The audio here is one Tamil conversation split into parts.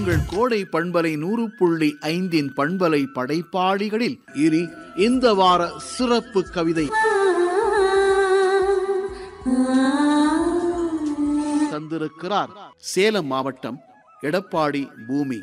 உங்கள் கோடை பண்பலை நூறு புள்ளி ஐந்தின் பண்பலை படைப்பாளிகளில் இனி இந்த வார சிறப்பு கவிதை தந்திருக்கிறார் சேலம் மாவட்டம் எடப்பாடி பூமி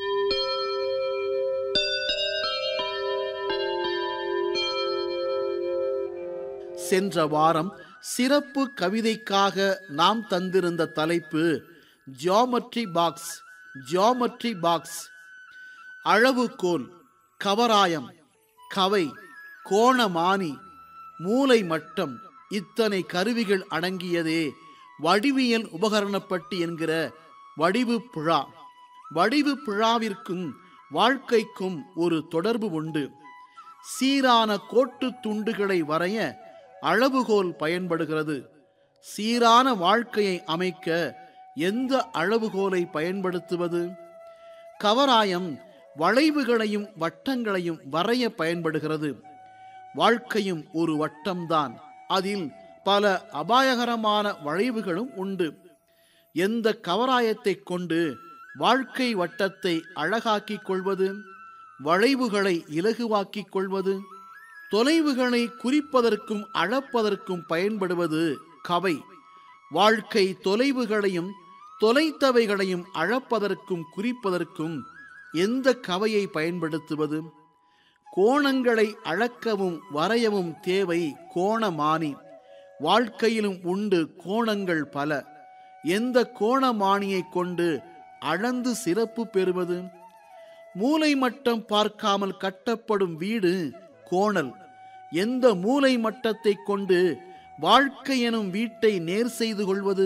சென்ற வாரம் சிறப்பு கவிதைக்காக நாம் தந்திருந்த தலைப்பு ஜியாமெட்ரி பாக்ஸ் ஜியாமெட்ரி பாக்ஸ் அளவுகோல் கவராயம் கவை கோணமானி மூலை மட்டம் இத்தனை கருவிகள் அடங்கியதே வடிவியல் உபகரணப்பட்டி என்கிற வடிவு புழா வடிவு புழாவிற்கும் வாழ்க்கைக்கும் ஒரு தொடர்பு உண்டு சீரான கோட்டு துண்டுகளை வரைய அளவுகோல் பயன்படுகிறது சீரான வாழ்க்கையை அமைக்க எந்த அளவுகோலை பயன்படுத்துவது கவராயம் வளைவுகளையும் வட்டங்களையும் வரைய பயன்படுகிறது வாழ்க்கையும் ஒரு வட்டம்தான் அதில் பல அபாயகரமான வளைவுகளும் உண்டு எந்த கவராயத்தை கொண்டு வாழ்க்கை வட்டத்தை அழகாக்கிக் கொள்வது வளைவுகளை இலகுவாக்கிக் கொள்வது தொலைவுகளை குறிப்பதற்கும் அளப்பதற்கும் பயன்படுவது கவை வாழ்க்கை தொலைவுகளையும் தொலைத்தவைகளையும் அளப்பதற்கும் குறிப்பதற்கும் எந்த கவையை பயன்படுத்துவது கோணங்களை அளக்கவும் வரையவும் தேவை கோணமானி வாழ்க்கையிலும் உண்டு கோணங்கள் பல எந்த கோணமானியை கொண்டு அளந்து சிறப்பு பெறுவது மூலை மட்டம் பார்க்காமல் கட்டப்படும் வீடு கோணல் எந்த மூலை மட்டத்தை கொண்டு வாழ்க்கை எனும் வீட்டை நேர் செய்து கொள்வது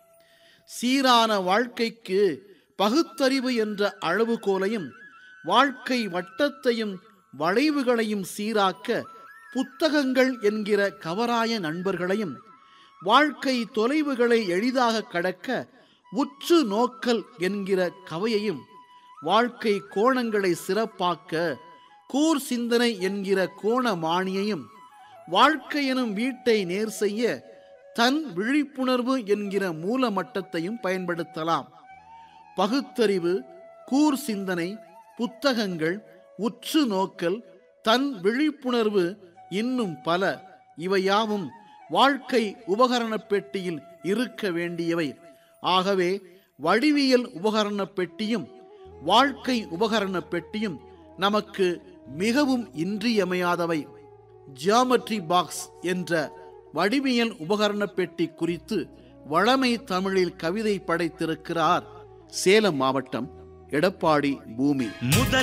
சீரான வாழ்க்கைக்கு பகுத்தறிவு என்ற அளவுகோலையும் வாழ்க்கை வட்டத்தையும் வளைவுகளையும் சீராக்க புத்தகங்கள் என்கிற கவராய நண்பர்களையும் வாழ்க்கை தொலைவுகளை எளிதாக கடக்க உற்று நோக்கல் என்கிற கவையையும் வாழ்க்கை கோணங்களை சிறப்பாக்க கூர் சிந்தனை என்கிற கோணமானியையும் வாழ்க்கை எனும் வீட்டை நேர் செய்ய தன் விழிப்புணர்வு என்கிற மூல மட்டத்தையும் பயன்படுத்தலாம் பகுத்தறிவு கூர் சிந்தனை புத்தகங்கள் உற்று நோக்கல் தன் விழிப்புணர்வு இன்னும் பல இவையாவும் வாழ்க்கை உபகரண பெட்டியில் இருக்க வேண்டியவை ஆகவே வடிவியல் உபகரண பெட்டியும் வாழ்க்கை உபகரண பெட்டியும் நமக்கு மிகவும் இன்றியமையாதவை ஜியாமெட்ரி பாக்ஸ் என்ற வடிவியல் உபகரண பெட்டி குறித்து வளமை தமிழில் கவிதை படைத்திருக்கிறார் சேலம் மாவட்டம் எடப்பாடி பூமி முதல்